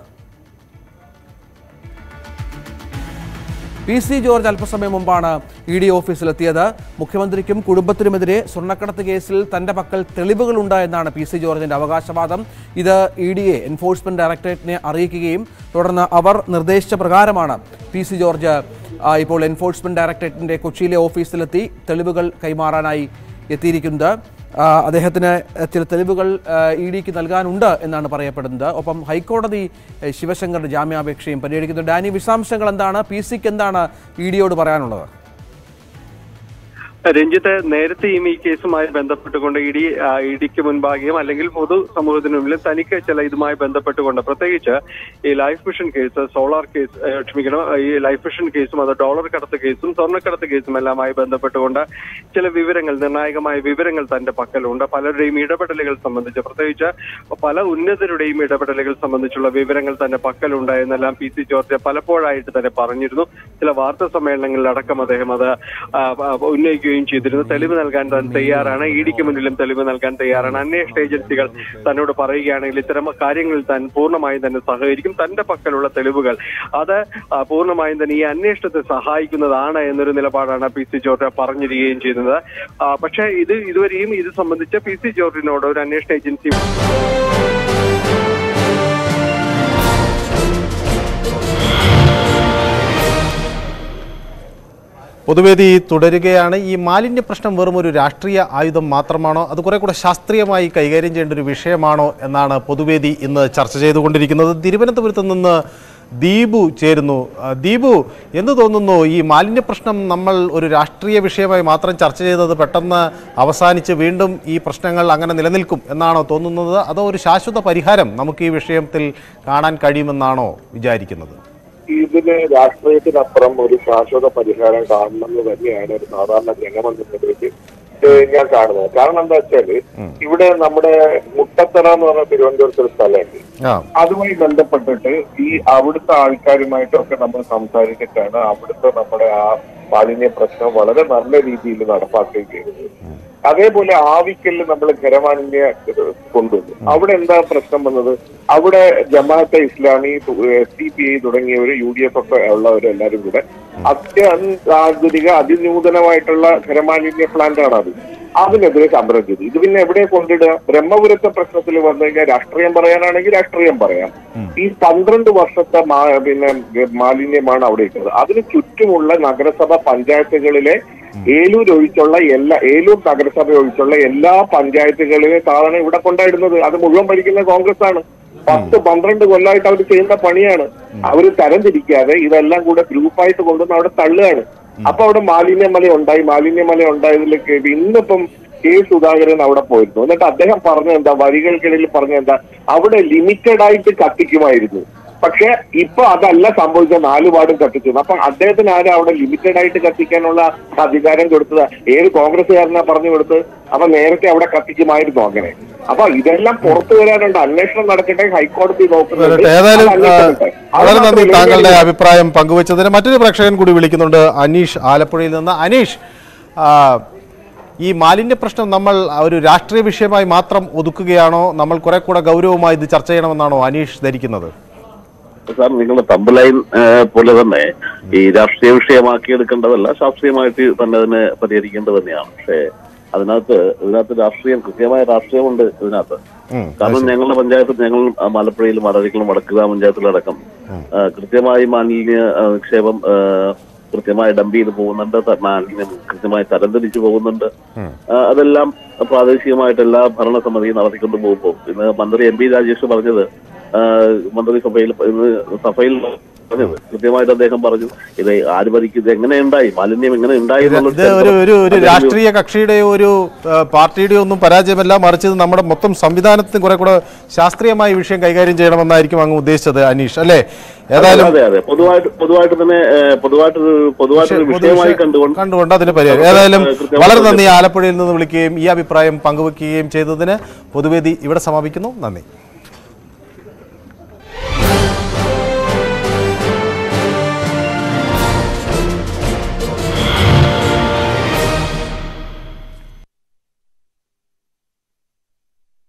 പി സി ജോർജ് അല്പസമയം മുമ്പാണ് ഇ ഡി ഓഫീസിലെത്തിയത് മുഖ്യമന്ത്രിക്കും കുടുംബത്തിനുമെതിരെ സ്വർണ്ണക്കടത്ത് കേസിൽ തന്റെ പക്കൽ തെളിവുകളുണ്ട് എന്നാണ് പി സി ജോർജിന്റെ അവകാശവാദം ഇത് ഇ ഡിയെ എൻഫോഴ്സ്മെന്റ് ഡയറക്ടറേറ്റിനെ അറിയിക്കുകയും തുടർന്ന് അവർ നിർദ്ദേശിച്ച പ്രകാരമാണ് പി സി ജോർജ് ആ, ഇപ്പോൾ എൻഫോഴ്സ്മെന്റ് ഡയറക്ടറേറ്റിന്റെ കൊച്ചിയിലെ ഓഫീസിലെത്തി തെളിവുകൾ കൈമാറാനായി എത്തിയിരിക്കുന്നത് ആ, അദ്ദേഹത്തിന് ചില തെളിവുകൾ ഇ ഡിക്ക് നൽകാനുണ്ട് എന്നാണ് പറയപ്പെടുന്നത് ഒപ്പം ഹൈക്കോടതി ഏ, ശിവശങ്കറിന്റെ ജാമ്യാപേക്ഷയും പരിഗണിക്കുന്നു ഡാനി വിശദാംശങ്ങൾ എന്താണ് പി സിക്ക് എന്താണ് ഇ ഡിയോട് പറയാനുള്ളത് രഞ്ജിത്ത് നേരത്തെയും ഈ കേസുമായി ബന്ധപ്പെട്ടുകൊണ്ട് ഇ ഡി ഇ ഡിക്ക് മുൻപാകെയും അല്ലെങ്കിൽ പൊതു സമൂഹത്തിന് മുമ്പിലും തനിക്ക് ചില ഇതുമായി ബന്ധപ്പെട്ടുകൊണ്ട് പ്രത്യേകിച്ച് ഈ life mission case solar case ഏഹ്, ക്ഷമിക്കണം ഈ ലൈഫ് മിഷൻ കേസും അത് ഡോളർ കടത്ത് കേസും സ്വർണ്ണക്കടത്ത് കേസും എല്ലാമായി ബന്ധപ്പെട്ടുകൊണ്ട് ചില വിവരങ്ങൾ നിർണായകമായ വിവരങ്ങൾ തന്റെ പക്കലുണ്ട് പലരുടെയും ഇടപെടലുകൾ സംബന്ധിച്ച് പ്രത്യേകിച്ച് പല ഉന്നതരുടെയും ഇടപെടലുകൾ സംബന്ധിച്ചുള്ള വിവരങ്ങൾ തന്റെ പക്കലുണ്ട് എന്നെല്ലാം പി സി ജോർജ് പലപ്പോഴായിട്ട് തന്നെ പറഞ്ഞിരുന്നു ചില വാർത്താ സമ്മേളനങ്ങളിലടക്കം അദ്ദേഹം അത് ആ, ആ, ഉന്നയിക്കുകയും ചെയ്തിരുന്നു തെളിവ് നൽകാൻ താൻ തയ്യാറാണ് ഇ ഡിക്ക് മുന്നിലും തെളിവ് നൽകാൻ തയ്യാറാണ് അന്വേഷണ ഏജൻസികൾ തന്നോട് പറയുകയാണെങ്കിൽ ഇത്തരം കാര്യങ്ങളിൽ താൻ പൂർണ്ണമായും തന്നെ സഹകരിക്കും തന്റെ പക്കലുള്ള തെളിവുകൾ അത് ആ, പൂർണ്ണമായും തന്നെ ഈ അന്വേഷണത്തെ സഹായിക്കുന്നതാണ് എന്നൊരു നിലപാടാണ് പി സി ജോർജ് പറഞ്ഞിരിക്കുകയും ചെയ്യുന്നത് ആ, പക്ഷേ ഇത് ഇതുവരെയും ഇത് സംബന്ധിച്ച് പി സി ജോർജിനോട് ഒരു അന്വേഷണ ഏജൻസി പൊതുവേദി തുടരുകയാണ് ഈ മാലിന്യ പ്രശ്നം വെറും ഒരു രാഷ്ട്രീയ ആയുധം മാത്രമാണോ അത് കുറെ കൂടെ ശാസ്ത്രീയമായി കൈകാര്യം ചെയ്യേണ്ട ഒരു വിഷയമാണോ എന്നാണ് പൊതുവേദി ഇന്ന് ചർച്ച ചെയ്തുകൊണ്ടിരിക്കുന്നത് തിരുവനന്തപുരത്ത് നിന്ന് ദീപു ചേരുന്നു ആ, ദീപു എന്ത് തോന്നുന്നു ഈ മാലിന്യ പ്രശ്നം നമ്മൾ ഒരു രാഷ്ട്രീയ വിഷയമായി മാത്രം ചർച്ച ചെയ്തത് പെട്ടെന്ന് അവസാനിച്ച് വീണ്ടും ഈ പ്രശ്നങ്ങൾ അങ്ങനെ നിലനിൽക്കും എന്നാണോ തോന്നുന്നത് അതോ ഒരു ശാശ്വത പരിഹാരം നമുക്ക് ഈ വിഷയത്തിൽ കാണാൻ കഴിയുമെന്നാണോ വിചാരിക്കുന്നത് ഇതിന് രാഷ്ട്രീയത്തിനപ്പുറം ഒരു ശാശ്വത പരിഹാരം കാണണമെന്ന് തന്നെയാണ് ഒരു സാധാരണ ജനമെന്ന നിലയ്ക്ക് ഏഹ് ഞാൻ കാണുന്നത് കാരണം എന്താ വെച്ചാല് ഇവിടെ നമ്മുടെ മുട്ടത്തറ എന്ന് പറഞ്ഞ തിരുവനന്തപുരത്ത് ഒരു സ്ഥലമുണ്ട് ആ അതുമായി ബന്ധപ്പെട്ടിട്ട് ഈ അവിടുത്തെ ആൾക്കാരുമായിട്ടൊക്കെ നമ്മൾ സംസാരിച്ചിട്ടാണ് അവിടുത്തെ നമ്മുടെ ആ മാലിന്യ പ്രശ്നം വളരെ നല്ല രീതിയിൽ നടപ്പാക്കുകയും ചെയ്തത് അതേപോലെ ആവിക്കലിൽ നമ്മൾ ഖരമാലിന്യ ഇത് കൊണ്ടുവന്നു അവിടെ എന്താ പ്രശ്നം വന്നത് അവിടെ Jamaat-e Islami S D P I തുടങ്ങിയവർ യു ഡി എഫ് ഒക്കെ ഉള്ളവരെല്ലാരും കൂടെ അത്യാധുനിക അതിനൂതനമായിട്ടുള്ള ഖരമാലിന്യ പ്ലാന്റ് ആണ് അത് അതിനെതിരെ സമരം ചെയ്തു ഇത് പിന്നെ എവിടെ കൊണ്ടിടുക ബ്രഹ്മപുരത്തെ പ്രശ്നത്തിൽ വന്നു കഴിഞ്ഞാൽ രാഷ്ട്രീയം പറയാനാണെങ്കിൽ രാഷ്ട്രീയം പറയാം ഈ പന്ത്രണ്ട് വർഷത്തെ മാ- പിന്നെ മാലിന്യമാണ് അവിടെ ഇട്ടത് അതിന് ചുറ്റുമുള്ള നഗരസഭ പഞ്ചായത്തുകളിലെ ഏലൂർ ഒഴിച്ചുള്ള എല്ലാ ഏലൂർ നഗരസഭ ഒഴിച്ചുള്ള എല്ലാ പഞ്ചായത്തുകളിലെ സാധനം ഇവിടെ കൊണ്ടായിടുന്നത് അത് മുഴുവൻ ഭരിക്കുന്ന കോൺഗ്രസ് ആണ് പത്ത് പന്ത്രണ്ട് കൊല്ലമായിട്ട് അവർ ചെയ്യുന്ന പണിയാണ് അവർ തരംതിരിക്കാതെ ഇതെല്ലാം കൂടെ ഗ്രൂപ്പായിട്ട് കൊണ്ടുവന്ന് അവിടെ തള്ളുകയാണ് അപ്പൊ അവിടെ മാലിന്യമല ഉണ്ടായി മാലിന്യമല ഉണ്ടായതിലേക്ക് ഇന്നിപ്പം കെ സുധാകരൻ അവിടെ പോയിരുന്നു എന്നിട്ട് അദ്ദേഹം പറഞ്ഞ എന്താ വരികൾക്കിടയിൽ പറഞ്ഞ എന്താ അവിടെ ലിമിറ്റഡ് ആയിട്ട് കത്തിക്കുമായിരുന്നു പക്ഷെ ഇപ്പൊ അതല്ല സംഭവിച്ച നാല് വാർഡും കത്തിച്ചു അപ്പൊ അദ്ദേഹത്തിന് ആരും അവിടെ ലിമിറ്റഡ് ആയിട്ട് കത്തിക്കാനുള്ള അധികാരം കൊടുത്തത് ഏത് കോൺഗ്രസ്സുകാരനാ പറഞ്ഞു കൊടുത്തത് അപ്പൊ നേരത്തെ അവിടെ കത്തിക്കുമായിരുന്നു അങ്ങനെ അപ്പൊ ഇതെല്ലാം പുറത്തു വരാനുണ്ട് അന്വേഷണം നടക്കട്ടെ ഹൈക്കോടതി നോക്കുന്നുണ്ട് ഏതായാലും അത് ആ, അന്വേഷിക്കട്ടെ. അത് വളരെ നന്ദി മാത്രമല്ല, താങ്കളുടെ ഇല്ലെങ്കിൽ- അഭിപ്രായം പങ്കുവച്ചതിന് മറ്റൊരു പ്രേക്ഷകൻ കൂടി വിളിക്കുന്നുണ്ട് അനീഷ് ആലപ്പുഴയിൽ നിന്ന് അനീഷ് ആ, ഈ മാലിന്യ പ്രശ്നം നമ്മൾ ഒരു രാഷ്ട്രീയ വിഷയമായി മാത്രം ഒതുക്കുകയാണോ നമ്മൾ കുറെ കൂടെ ഗൗരവമായി ഇത് ചർച്ച ചെയ്യണമെന്നാണോ അനീഷ് ധരിക്കുന്നത് സാർ നിങ്ങളുടെ തമ്പലൈൻ പോലെ തന്നെ ഈ രാഷ്ട്രീയ വിഷയമാക്കി എടുക്കേണ്ടതല്ല ശാസ്ത്രീയമായിട്ട് തന്നെ അതിനെ പരിഹരിക്കേണ്ടത് തന്നെയാണ് പക്ഷേ അതിനകത്ത് ഇതിനകത്ത് രാഷ്ട്രീയം കൃത്യമായ രാഷ്ട്രീയമുണ്ട് ഇതിനകത്ത് ഉം, കാരണം ഞങ്ങളുടെ പഞ്ചായത്തിൽ ഞങ്ങൾ ആ, മലപ്പുഴയിലും മറവിക്കലും വടക്കുക പഞ്ചായത്തിലടക്കം ആ, കൃത്യമായി മാലിന്യ ആ, നിക്ഷേപം ആ, കൃത്യമായി ഡംപ് ചെയ്ത് പോകുന്നുണ്ട് ത- മാലിന്യം കൃത്യമായി തരംതിരിച്ചു പോകുന്നുണ്ട് ആ, അതെല്ലാം പ്രാദേശികമായിട്ട് എല്ലാ ഭരണസമിതിയും നടത്തിക്കൊണ്ട് പോകുമ്പോൾ ഇന്ന് മന്ത്രി എം പി രാജേഷ് പറഞ്ഞത് ആ, മന്ത്രിസഭയിൽ ഇന്ന് സഭയിൽ പറഞ്ഞത് കൃത്യമായിട്ട് അദ്ദേഹം പറഞ്ഞു ഇത് ആര് ഭരിക്കും ഇത് എങ്ങനെ ഉണ്ടായി മാലിന്യം എങ്ങനെ ഉണ്ടായി എന്നുള്ളൊരു ഇത് ഒരു ഒരു ഒരു ചരിത്രം രാഷ്ട്രീയ കക്ഷിയുടെയോ ഒരു ആ, പാർട്ടിയുടെയോ ഒന്നും പരാജയമല്ല മറിച്ച് ഇത് നമ്മുടെ മൊത്തം സംവിധാനത്തിന് കുറെ കൂടെ ശാസ്ത്രീയമായ വിഷയം കൈകാര്യം ചെയ്യണമെന്നായിരിക്കും അങ്ങ് ഉദ്ദേശിച്ചത് അനീഷ് അല്ലേ ഏതായാലും അതെ അതെ പൊതുവായിട്ട് പൊതുവായിട്ട് തന്നെ ഏഹ്, പൊതുവായിട്ടൊരു പൊതുവായിട്ടൊരു പൊതു വിഷയമായി വിഷയം കണ്ടുകൊണ്ട് കണ്ടുകൊണ്ട് അതിന് പരിഹാരം ഏതായാലും വളരെ നന്ദി ആലപ്പുഴയിൽ നിന്ന് വിളിക്കുകയും ഈ അഭിപ്രായം പങ്കുവെക്കുകയും ചെയ്തതിന് പൊതുവേദി ഇവിടെ സമാപിക്കുന്നു നന്ദി